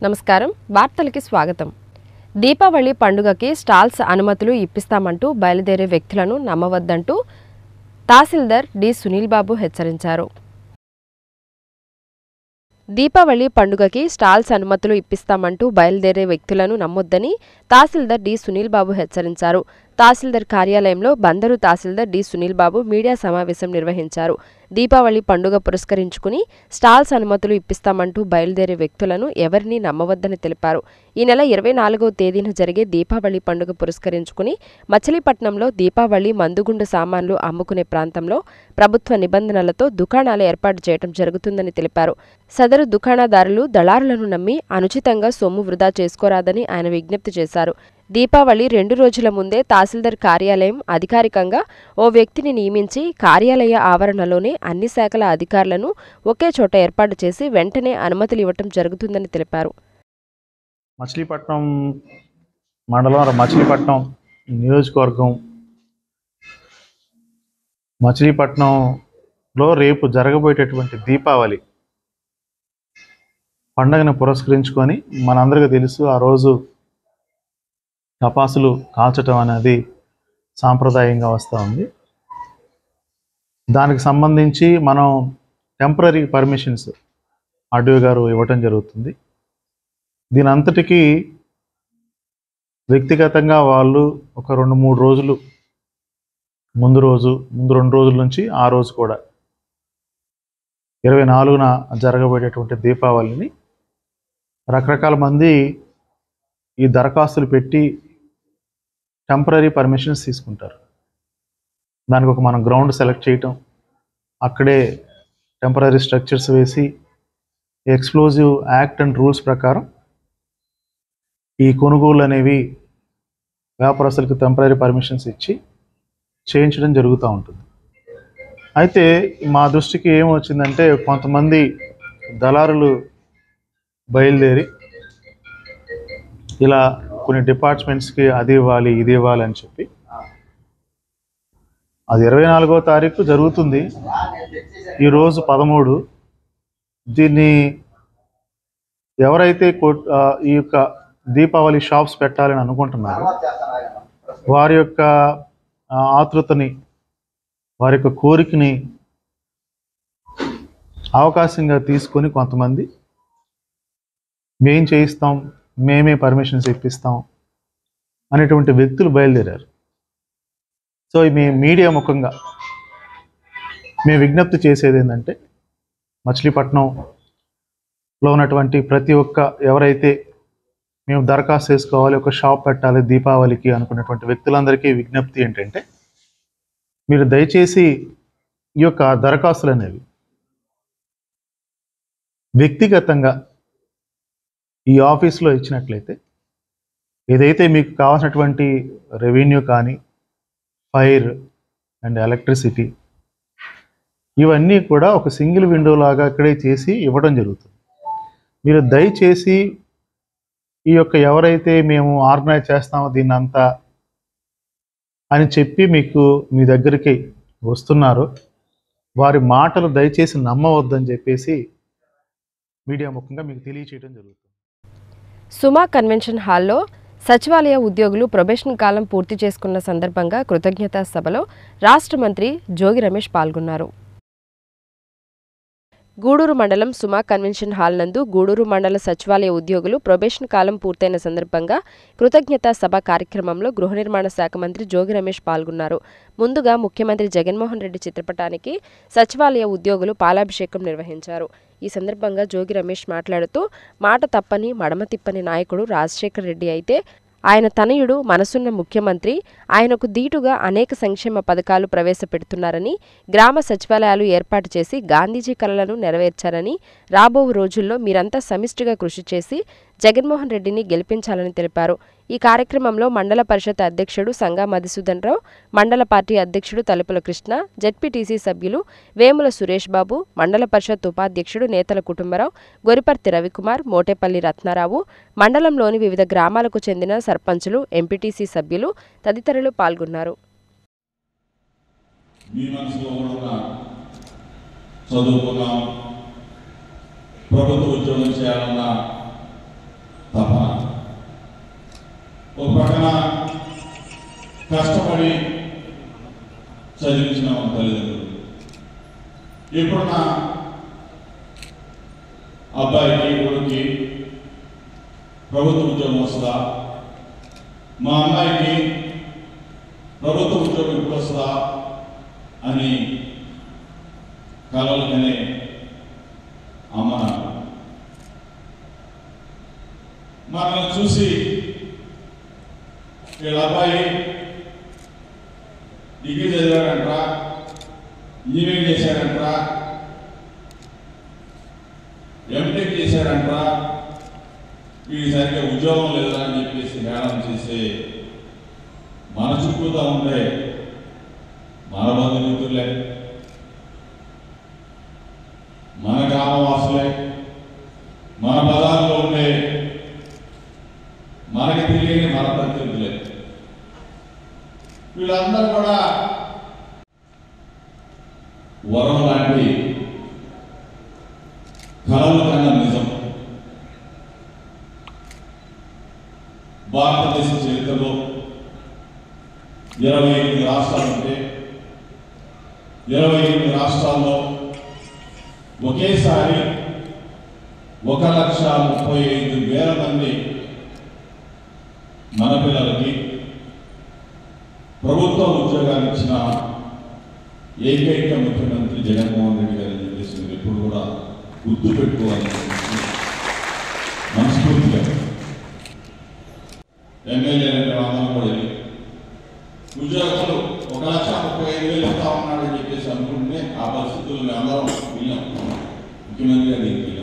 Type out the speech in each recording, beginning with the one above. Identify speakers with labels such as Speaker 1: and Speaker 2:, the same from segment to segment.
Speaker 1: నమస్కారం వార్తలకి స్వాగతం దీపావళి పండుగకి స్టాల్స్ అనుమతులు ఇప్పిస్తామంటూ బయలుదేరే వ్యక్తులను నమ్మవద్దంటూ తహసీల్దార్ డి సునీల్ బాబు హెచ్చరించారు దీపావళి పండుగకి స్టాల్స్ అనుమతులు ఇప్పిస్తామంటూ బయలుదేరే వ్యక్తులను నమ్మొద్దని తహసీల్దార్ డి సునీల్ బాబు హెచ్చరించారు తహసీల్దార్ కార్యాలయంలో బందరు తహసీల్దార్ డి సునీల్ బాబు మీడియా సమావేశం నిర్వహించారు దీపావళి పండుగ పురస్కరించుకుని స్టాల్స్ అనుమతులు ఇప్పిస్తామంటూ బయలుదేరే వ్యక్తులను ఎవరినీ నమ్మవద్దని తెలిపారు ఈ నెల ఇరవై నాలుగవ తేదీన జరిగే దీపావళి పండుగ పురస్కరించుకుని మచిలీపట్నంలో దీపావళి మందుగుండు సామాన్లు అమ్ముకునే ప్రాంతంలో ప్రభుత్వ నిబంధనలతో దుకాణాలు ఏర్పాటు చేయడం జరుగుతుందని తెలిపారు సదరు దుకాణదారులు దళారులను నమ్మి అనుచితంగా సొమ్ము వృధా చేసుకోరాదని ఆయన విజ్ఞప్తి చేశారు దీపావళి రెండు రోజుల ముందే తహసీల్దార్ కార్యాలయం అధికారికంగా ఓ వ్యక్తిని నియమించి కార్యాలయ ఆవరణలోనే అన్ని శాఖల అధికారులను ఒకే చోట ఏర్పాటు చేసి వెంటనే అనుమతులు ఇవ్వటం జరుగుతుందని తెలిపారు
Speaker 2: మచిలీపట్నం మండలం మచిలీపట్నం నియోజకవర్గం మచిలీపట్నంలో రేపు జరగబోయేటటువంటి దీపావళి పండగను పురస్కరించుకొని మనందరికీ తెలుసు ఆ రోజు టపాసులు కాల్చటం అనేది సాంప్రదాయంగా వస్తూ ఉంది దానికి సంబంధించి మనం టెంపరీ పర్మిషన్స్ ఆర్డీఓ గారు ఇవ్వటం జరుగుతుంది దీని అంతటికీ వ్యక్తిగతంగా వాళ్ళు ఒక రెండు మూడు రోజులు ముందు రోజు ముందు రెండు రోజుల నుంచి ఆ రోజు కూడా ఇరవై నాలుగున జరగబోయేటటువంటి దీపావళిని రకరకాల మంది ఈ దరఖాస్తులు పెట్టి టెంపరీ పర్మిషన్స్ తీసుకుంటారు దానికి ఒక మనం గ్రౌండ్ సెలెక్ట్ చేయటం అక్కడే టెంపరీ స్ట్రక్చర్స్ వేసి ఎక్స్ప్లోజివ్ యాక్ట్ అండ్ రూల్స్ ప్రకారం ఈ కొనుగోలు అనేవి వ్యాపారస్తులకు టెంపరీ పర్మిషన్స్ ఇచ్చి చేయించడం జరుగుతూ ఉంటుంది అయితే మా దృష్టికి ఏమొచ్చిందంటే కొంతమంది దళారులు బయలుదేరి ఇలా కొన్ని డిపార్ట్మెంట్స్కి అది ఇవ్వాలి ఇది ఇవ్వాలి అని చెప్పి అది ఇరవై నాలుగో తారీఖు జరుగుతుంది ఈరోజు పదమూడు దీన్ని ఎవరైతే కొట్ ఆ, ఈ యొక్క దీపావళి షాప్స్ పెట్టాలని అనుకుంటున్నారో వారి యొక్క ఆ, ఆతృతని వారి యొక్క కోరికని అవకాశంగా తీసుకొని కొంతమంది మేం చేయిస్తాం మేమే పర్మిషన్స్ ఇప్పిస్తాం అనేటువంటి వ్యక్తులు బయలుదేరారు సో మీ మీడియా ముఖంగా మేము విజ్ఞప్తి చేసేది ఏంటంటే మచిలీపట్నంలో ఉన్నటువంటి ప్రతి ఒక్క ఎవరైతే మేము దరఖాస్తు చేసుకోవాలి ఒక షాప్ పెట్టాలి దీపావళికి అనుకున్నటువంటి వ్యక్తులందరికీ విజ్ఞప్తి ఏంటంటే మీరు దయచేసి ఈ యొక్క దరఖాస్తులు అనేవి వ్యక్తిగతంగా ఈ ఆఫీస్లో ఇచ్చినట్లయితే ఏదైతే మీకు కావాల్సినటువంటి రెవెన్యూ కానీ ఫైర్ అండ్ ఎలక్ట్రిసిటీ ఇవన్నీ కూడా ఒక సింగిల్ విండో లాగా ఇక్కడే చేసి ఇవ్వడం జరుగుతుంది మీరు దయచేసి ఈ యొక్క ఎవరైతే మేము ఆర్గనైజ్ చేస్తామో దీన్ని అంతా అని చెప్పి మీకు మీ దగ్గరికి వస్తున్నారో వారి మాటలు దయచేసి నమ్మవద్దని చెప్పేసి మీడియా ముఖంగా మీకు తెలియచేయడం జరుగుతుంది
Speaker 1: సుమా కన్వెన్షన్ హాల్లో సచివాలయ ఉద్యోగులు ప్రొబేషన్ కాలం పూర్తి చేసుకున్న సందర్భంగా కృతజ్ఞతా సభలో రాష్ట్ర మంత్రి జోగి రమేష్ పాల్గొన్నారు గూడూరు మండలం సుమా కన్వెన్షన్ హాల్ నందు గూడూరు మండల సచివాలయ ఉద్యోగులు ప్రొబేషన్ కాలం పూర్తయిన సందర్భంగా కృతజ్ఞతా సభ కార్యక్రమంలో గృహ నిర్మాణ శాఖ మంత్రి జోగి రమేష్ పాల్గొన్నారు ముందుగా ముఖ్యమంత్రి జగన్మోహన్ రెడ్డి చిత్రపటానికి సచివాలయ ఉద్యోగులు పాలాభిషేకం నిర్వహించారు ఈ సందర్భంగా జోగి రమేష్ మాట్లాడుతూ మాట తప్పని మడమ తిప్పని నాయకుడు రాజశేఖర్ రెడ్డి అయితే ఆయన తనయుడు మనసున్న ముఖ్యమంత్రి ఆయనకు దీటుగా అనేక సంక్షేమ పథకాలు ప్రవేశపెడుతున్నారని గ్రామ సచివాలయాలు ఏర్పాటు చేసి గాంధీజీ కలలను నెరవేర్చారని రాబో రోజుల్లో మీరంతా సమిష్టిగా కృషి చేసి జగన్మోహన్ రెడ్డిని గెలిపించాలని తెలిపారు ఈ కార్యక్రమంలో మండల పరిషత్ అధ్యక్షుడు సంగా మధుసూదన్ రావు మండల పార్టీ అధ్యక్షుడు తలుపుల కృష్ణ జెడ్పీటీసీ సభ్యులు వేముల సురేష్ బాబు మండల పరిషత్ ఉపాధ్యక్షుడు నేతల కుటుంబరావు గొరిపర్తి రవికుమార్ మోటేపల్లి రత్నారావు మండలంలోని వివిధ గ్రామాలకు చెందిన సర్పంచులు ఎంపీటీసీ సభ్యులు తదితరులు పాల్గొన్నారు
Speaker 3: మీ మనసులో కూడా చదువుకున్నాం ప్రభుత్వ ఉద్యోగం చేయాలన్నా తపన ఒక పక్కన కష్టపడి చదివించిన మన తల్లిదండ్రులు ఇప్పుడు నా అబ్బాయికి కొడుక్కి ప్రభుత్వ ఉద్యోగం వస్తుందా మా అమ్మాయికి ప్రభుత్వ ఉద్యోగం ఇప్పుడు వస్తుందా అని కలలు కనే అమ్మ నాకు మనల్ని చూసి వీళ్ళ అబ్బాయి డిగ్రీ చదివాడంట్రా ఇంజనీరింగ్ చేశాడంట్రా ఎంటెక్ చేశాడంట్రా వీడి సరిగ్గా ఉద్యోగం లేదా అని చెప్పేసి హేళన చేసే మన చుట్టూతా ఉండే మన బంధుమిత్రులే మన గ్రామవాసులే మన పదాల్లో ఉండే మనకి తెలియని మన ప్రతినిధులే వీళ్ళందరూ కూడా వరం లాంటి కలలు కన్నా నిజం భారతదేశ చరిత్రలో ఇరవై ఎనిమిది రాష్ట్రాలు ఉంటే ఇరవై ఎనిమిది రాష్ట్రాల్లో ఒకేసారి ఒక లక్ష ముప్పై ఐదు వేల మంది మన పిల్లలకి ప్రభుత్వ ఉద్యోగాలు ఇచ్చిన ఏకైక ముఖ్యమంత్రి జగన్మోహన్ రెడ్డి గారు అని చెప్పేసి మీరు ఎప్పుడు కూడా గుర్తు పెట్టుకోవాలని చెప్పేసి మనస్ఫూర్తిగా ఎమ్మెల్యే అందరం కూడా వెళ్ళి ఉద్యోగాలు ఒక లక్ష ముప్పై ఐదు వేలు ఇస్తా ఉన్నాడని చెప్పేసి అనుకుంటే ఆ పరిస్థితుల్లో మేము అందరం వెళ్ళాం ముఖ్యమంత్రి గారికి వెళ్ళాం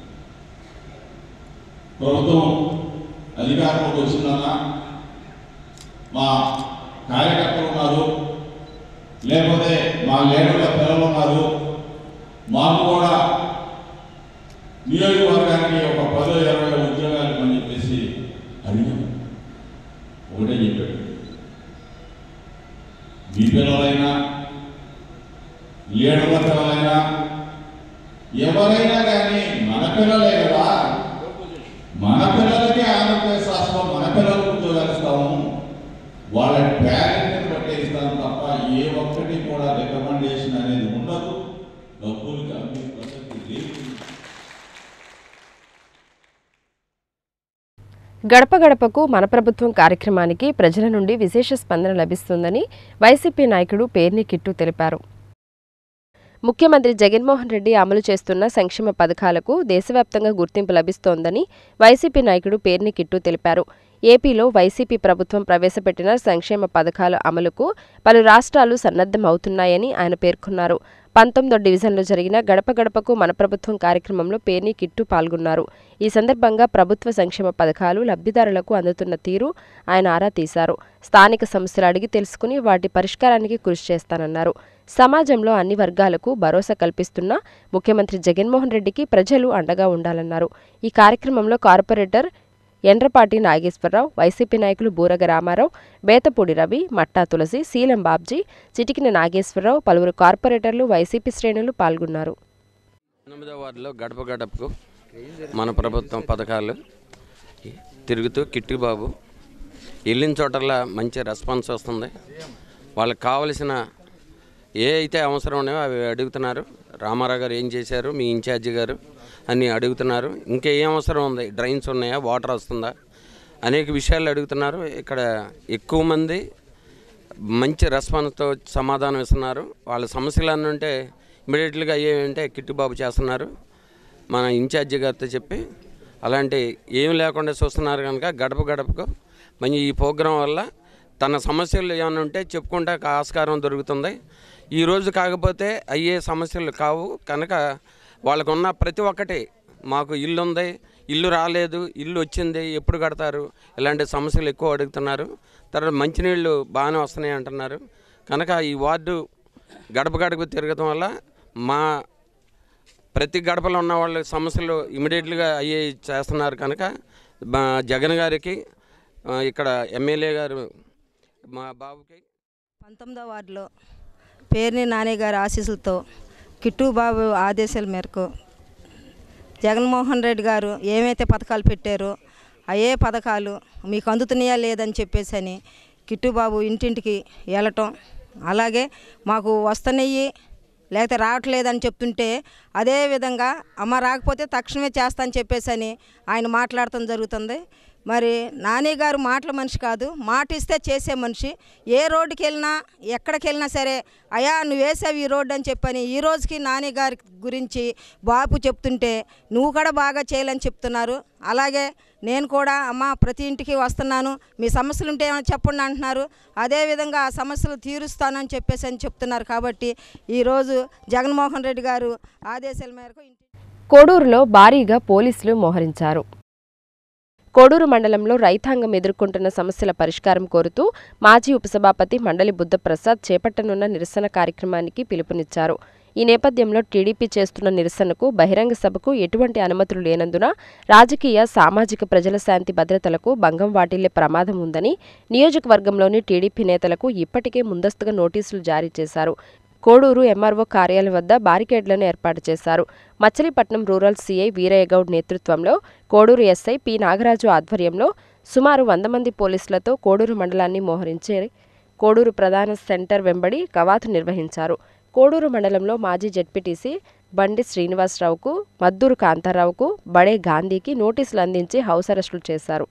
Speaker 3: ప్రభుత్వం అధికారంలోకి వచ్చిందన్నా మా కార్యకర్తలు ఉన్నారు లేకపోతే మా లీడర్ల పిల్లలు ఉన్నారు మాకు కూడా నియోజకవర్గానికి ఒక పదో ఇరవై ఉద్యోగాలు అని చెప్పేసి అడిగాం ఒకటే చెప్పాడు మీ పిల్లలైనా లీడర్ల పిల్లలైనా ఎవరైనా కానీ మన పిల్లలే కదా మన పిల్లలకి ఆంధ్రప్రదేశ్ రాష్ట్రంలో మన పిల్లలకు ఉద్యోగాలు ఇస్తాము వాళ్ళ టాలెంట్ని బట్టి ఇస్తాం తప్ప ఏ ఒక్కటి కూడా రికమెండేషన్ అనేది ఉండదు డబ్బులకి అమ్మే ప్రసక్తి లేదు
Speaker 1: గడప గడపకు మన ప్రభుత్వం కార్యక్రమానికి ప్రజల నుండి విశేష స్పందన లభిస్తుందని వైసీపీ నాయకుడు పేర్ని కిట్టు తెలిపారు ముఖ్యమంత్రి జగన్మోహన్ రెడ్డి అమలు చేస్తున్న సంక్షేమ పథకాలకు దేశవ్యాప్తంగా గుర్తింపు లభిస్తోందని వైసీపీ నాయకుడు పేర్ని కిట్టు తెలిపారు ఏపీలో వైసీపీ ప్రభుత్వం ప్రవేశపెట్టిన సంక్షేమ పథకాల అమలుకు పలు రాష్ట్రాలు సన్నద్ధమవుతున్నాయని ఆయన పేర్కొన్నారు పంతొమ్మిదో డివిజన్లో జరిగిన గడప గడపకు మన ప్రభుత్వం కార్యక్రమంలో పేర్ని కిట్టు పాల్గొన్నారు ఈ సందర్భంగా ప్రభుత్వ సంక్షేమ పథకాలు లబ్ధిదారులకు అందుతున్న తీరు ఆయన ఆరా తీశారు స్థానిక సమస్యలు అడిగి తెలుసుకుని వాటి పరిష్కారానికి కృషి చేస్తానన్నారు సమాజంలో అన్ని వర్గాలకు భరోసా కల్పిస్తున్న ముఖ్యమంత్రి జగన్మోహన్ రెడ్డికి ప్రజలు అండగా ఉండాలన్నారు ఈ కార్యక్రమంలో కార్పొరేటర్ ఎండ్రపాటి నాగేశ్వరరావు వైసీపీ నాయకులు బూరగ రామారావు బేతపూడి రవి మట్టా తులసి శీలం బాబ్జీ చిటికిన నాగేశ్వరరావు పలువురు కార్పొరేటర్లు వైసీపీ శ్రేణులు పాల్గొన్నారు
Speaker 4: ఎనిమిదో వార్డులో గడప గడపకు మన ప్రభుత్వం పథకాలు తిరుగుతూ కిట్టి బాబు వెళ్ళిన చోటల్లా మంచి రెస్పాన్స్ వస్తుంది వాళ్ళకి కావలసిన ఏ అయితే అవసరం ఉన్నాయో అవి అడుగుతున్నారు రామారావు గారు ఏం చేశారు మీ ఇన్ఛార్జి గారు అని అడుగుతున్నారు ఇంకా ఏం అవసరం ఉంది డ్రైన్స్ ఉన్నాయా వాటర్ వస్తుందా అనేక విషయాలు అడుగుతున్నారు ఇక్కడ ఎక్కువ మంది మంచి రెస్పాన్స్తో సమాధానం ఇస్తున్నారు వాళ్ళ సమస్యలు అన్నీ ఉంటే ఇమీడియట్గా అయ్యేంటే కిట్టుబాబు చేస్తున్నారు మన ఇన్ఛార్జి గారితో చెప్పి అలాంటి ఏం లేకుండా చూస్తున్నారు కనుక గడప గడపకు మంచి ఈ ప్రోగ్రాం వల్ల తన సమస్యలు ఏమైనా ఉంటే చెప్పుకుంటే ఆస్కారం దొరుకుతుంది ఈ రోజు కాకపోతే అయ్యే సమస్యలు కావు కనుక వాళ్ళకున్న ప్రతి ఒక్కటి మాకు ఇల్లు ఉంది ఇల్లు రాలేదు ఇల్లు వచ్చింది ఎప్పుడు కడతారు ఇలాంటి సమస్యలు ఎక్కువ అడుగుతున్నారు తర్వాత మంచినీళ్ళు బాగానే వస్తున్నాయి అంటున్నారు కనుక ఈ వార్డు గడప గడప తిరగటం వల్ల మా ప్రతి గడపలో ఉన్న వాళ్ళ సమస్యలు ఇమీడియట్గా అయ్యే చేస్తున్నారు కనుక మా జగన్ గారికి ఆ, ఇక్కడ ఎమ్మెల్యే గారు మా బాబుకి
Speaker 5: పంతొమ్మిదో వార్డులో పేర్ని నాని గారి ఆశీస్సులతో కిట్టు బాబు ఆదేశాల మేరకు జగన్మోహన్ రెడ్డి గారు ఏమైతే పథకాలు పెట్టారో అయ్యే పథకాలు మీకు అందుతున్నాయా లేదని చెప్పేసి అని కిట్టుబాబు ఇంటింటికి వెళ్ళటం అలాగే మాకు వస్తున్నాయి లేకపోతే రావట్లేదని చెప్తుంటే అదే విధంగా అమ్మ రాకపోతే తక్షణమే చేస్తా అని చెప్పేసి అని ఆయన మాట్లాడటం జరుగుతుంది మరి నాని గారు మాటల మనిషి కాదు మాట ఇస్తే చేసే మనిషి ఏ రోడ్డుకి వెళ్ళినా ఎక్కడికి వెళ్ళినా సరే అయ్యా నువ్వు వేసావు ఈ రోడ్డు అని చెప్పని ఈ రోజుకి నాని గారి గురించి బాపు చెప్తుంటే నువ్వు కూడా బాగా చేయాలని చెప్తున్నారు అలాగే నేను కూడా అమ్మ ప్రతి ఇంటికి వస్తున్నాను మీ సమస్యలు ఉంటే ఏమైనా చెప్పండి అంటున్నారు అదేవిధంగా ఆ సమస్యలు తీరుస్తానని చెప్పేసి అని చెప్తున్నారు కాబట్టి ఈరోజు జగన్మోహన్ రెడ్డి గారు ఆదేశాల మేరకు ఇంటి
Speaker 1: కోడూరులో భారీగా పోలీసులు మోహరించారు కోడూరు మండలంలో రైతాంగం ఎదుర్కొంటున్న సమస్యల పరిష్కారం కోరుతూ మాజీ ఉపసభాపతి మండలి బుద్ధప్రసాద్ చేపట్టనున్న నిరసన కార్యక్రమానికి పిలుపునిచ్చారు ఈ నేపథ్యంలో టీడీపీ చేస్తున్న నిరసనకు బహిరంగ సభకు ఎటువంటి అనుమతులు లేనందున రాజకీయ సామాజిక ప్రజల శాంతి భద్రతలకు భంగం వాటిల్లే ప్రమాదం ఉందని నియోజకవర్గంలోని టీడీపీ నేతలకు ఇప్పటికే ముందస్తుగా నోటీసులు జారీ చేశారు కోడూరు ఎంఆర్ఓ కార్యాలయం వద్ద బారికేడ్లను ఏర్పాటు చేశారు మచిలీపట్నం రూరల్ సీఐ వీరయ్య గౌడ్ నేతృత్వంలో కోడూరు ఎస్ఐ పి నాగరాజు ఆధ్వర్యంలో సుమారు వంద మంది పోలీసులతో కోడూరు మండలాన్ని మోహరించి కోడూరు ప్రధాన సెంటర్ వెంబడి కవాతు నిర్వహించారు కోడూరు మండలంలో మాజీ జడ్పీటీసీ బండి శ్రీనివాసరావుకు మద్దూరు కాంతారావుకు బడే గాంధీకి నోటీసులు అందించి హౌస్ అరెస్టులు చేశారు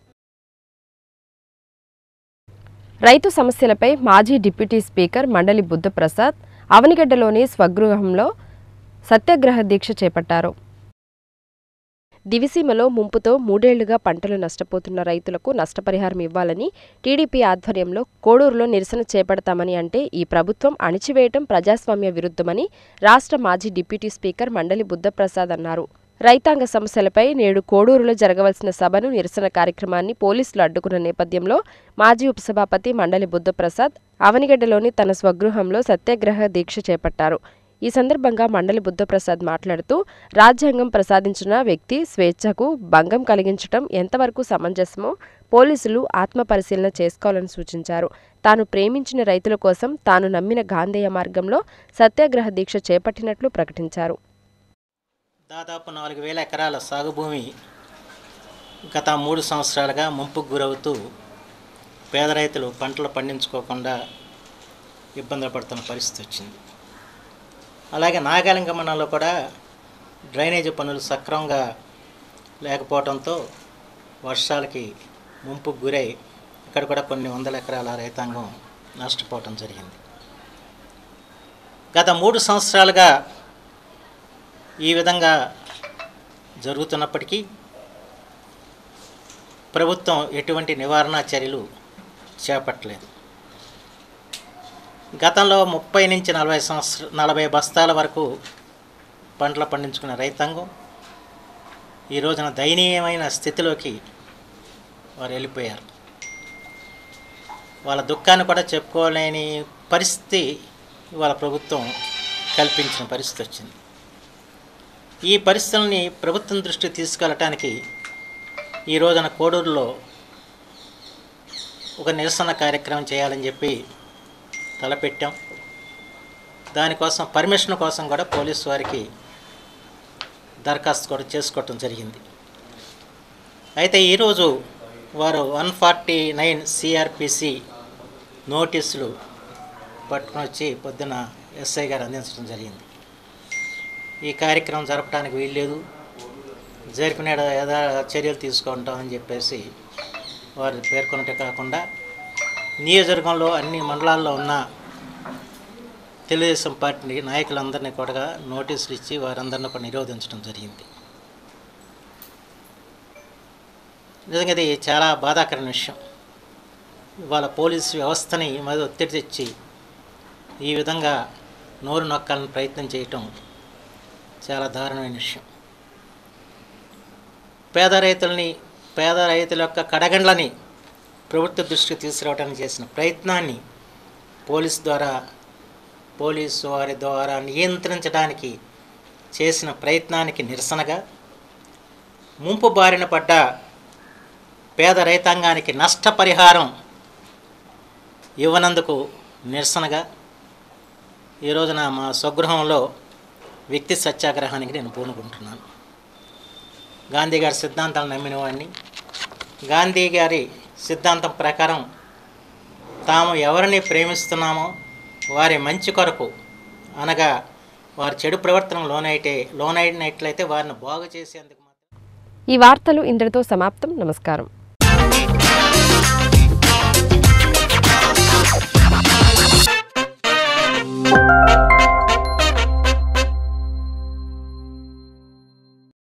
Speaker 1: రైతు సమస్యలపై మాజీ డిప్యూటీ స్పీకర్ మండలి బుద్ధప్రసాద్ అవనిగడ్డలోని స్వగృహంలో సత్యాగ్రహ దీక్ష చేపట్టారు దివిసీమలో ముంపుతో మూడేళ్లుగా పంటలు నష్టపోతున్న రైతులకు నష్టపరిహారం ఇవ్వాలని టీడీపీ ఆధ్వర్యంలో కోడూరులో నిరసన చేపడతామని అంటే ఈ ప్రభుత్వం అణిచివేయటం ప్రజాస్వామ్య విరుద్ధమని రాష్ట్ర మాజీ డిప్యూటీ స్పీకర్ మండలి బుద్ధప్రసాద్ అన్నారు రైతాంగ సమస్యలపై నేడు కోడూరులో జరగవలసిన సభను నిరసన కార్యక్రమాన్ని పోలీసులు అడ్డుకున్న నేపథ్యంలో మాజీ ఉపసభాపతి మండలి బుద్ధప్రసాద్ అవనిగడ్డలోని తన స్వగృహంలో సత్యాగ్రహ దీక్ష చేపట్టారు ఈ సందర్భంగా మండలి బుద్ధప్రసాద్ మాట్లాడుతూ రాజ్యాంగం ప్రసాదించిన వ్యక్తి స్వేచ్ఛకు భంగం కలిగించడం ఎంతవరకు సమంజసమో పోలీసులు ఆత్మ పరిశీలన చేసుకోవాలని సూచించారు తాను ప్రేమించిన రైతుల కోసం తాను నమ్మిన గాంధేయ మార్గంలో సత్యాగ్రహ దీక్ష చేపట్టినట్లు ప్రకటించారు
Speaker 6: దాదాపు నాలుగు వేల ఎకరాల సాగు భూమి గత మూడు సంవత్సరాలుగా ముంపుకు గురవుతూ పేద రైతులు పంటలు పండించుకోకుండా ఇబ్బందులు పడుతున్న పరిస్థితి వచ్చింది అలాగే నాగాలింగ మండలంలో కూడా డ్రైనేజీ పనులు సక్రమంగా లేకపోవడంతో వర్షాలకి ముంపుకు గురై ఇక్కడ కూడా కొన్ని వందల ఎకరాల రైతాంగం నష్టపోవటం జరిగింది గత మూడు సంవత్సరాలుగా ఈ విధంగా జరుగుతున్నప్పటికీ ప్రభుత్వం ఎటువంటి నివారణ చర్యలు చేపట్టలేదు గతంలో ముప్పై నుంచి నలభై సంవత్సర నలభై బస్తాల వరకు పంటలు పండించుకున్న రైతాంగం ఈ రోజున దయనీయమైన స్థితిలోకి వారు వెళ్ళిపోయారు వాళ్ళ దుఃఖాన్ని కూడా చెప్పుకోలేని పరిస్థితి ఇవాళ ప్రభుత్వం కల్పించిన పరిస్థితి వచ్చింది ఈ పరిస్థితుల్ని ప్రభుత్వం దృష్టికి తీసుకెళ్ళటానికి ఈ రోజున కోడూరులో ఒక నిరసన కార్యక్రమం చేయాలని చెప్పి తలపెట్టాం దానికోసం పర్మిషన్ కోసం కూడా పోలీసు వారికి దరఖాస్తు కూడా చేసుకోవటం జరిగింది అయితే ఈరోజు వారు వన్ ఫార్టీ నైన్ సిఆర్పిసి నోటీసులు పట్టుకొని వచ్చి పొద్దున ఎస్ఐ గారు అందించడం జరిగింది ఈ కార్యక్రమం జరపడానికి వీల్లేదు జరిపిన యథా చర్యలు తీసుకుంటామని చెప్పేసి వారు పేర్కొనటే కాకుండా నియోజకవర్గంలో అన్ని మండలాల్లో ఉన్న తెలుగుదేశం పార్టీ నాయకులందరినీ కూడా నోటీసులు ఇచ్చి వారందరినీ కూడా నిరోధించడం జరిగింది నిజంగా ఇది చాలా బాధాకరమైన విషయం ఇవాళ పోలీసు వ్యవస్థని మీద ఒత్తిడి తెచ్చి ఈ విధంగా నోరు నొక్కాలని ప్రయత్నం చేయటం చాలా దారుణమైన విషయం పేద రైతులని పేద రైతుల యొక్క కడగండ్లని ప్రభుత్వ దృష్టికి తీసుకురావడానికి చేసిన ప్రయత్నాన్ని పోలీస్ ద్వారా పోలీసు వారి ద్వారా నియంత్రించడానికి చేసిన ప్రయత్నానికి నిరసనగా ముంపు బారిన పడ్డ పేద రైతాంగానికి నష్టపరిహారం ఇవ్వనందుకు నిరసనగా ఈ రోజున మా స్వగృహంలో వ్యక్తి సత్యాగ్రహానికి నేను పూనుకుంటున్నాను గాంధీ గారి సిద్ధాంతాలను నమ్మిన వాడిని గాంధీ గారి సిద్ధాంతం ప్రకారం తాము ఎవరిని ప్రేమిస్తున్నామో వారి మంచి కొరకు అనగా వారి చెడు ప్రవర్తన లోనైతే లోనైనట్లయితే వారిని బాగు చేసేందుకు మాత్రం
Speaker 1: ఈ వార్తలు ఇంతటితో సమాప్తం నమస్కారం